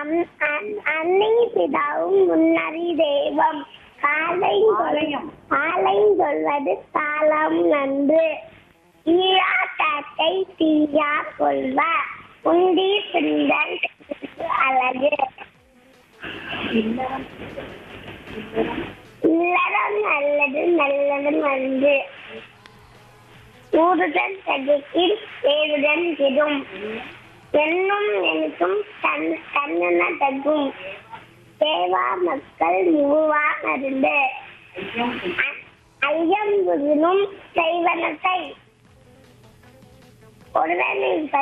அம்- an- அன்னை பிதாவும் முன்னறி தெய்வம் காலை ஆலயம். ஆலை சொல்வது தாளம் நன்று ஈழா காக்கை தீயா கொள்வ உண்டி பிந்தல் அழகு இல்லறம் நல்லது நல்லது நன்று ஊறுதல் தகுக்கில் ஏறுதல் கெடும் என்னும் எனக்கும் தன் தன்னன தகும் தேவா மக்கள் மூவா மருந்து அ- ஐயம் புதினும் செய்வனத்தை ஒருவனை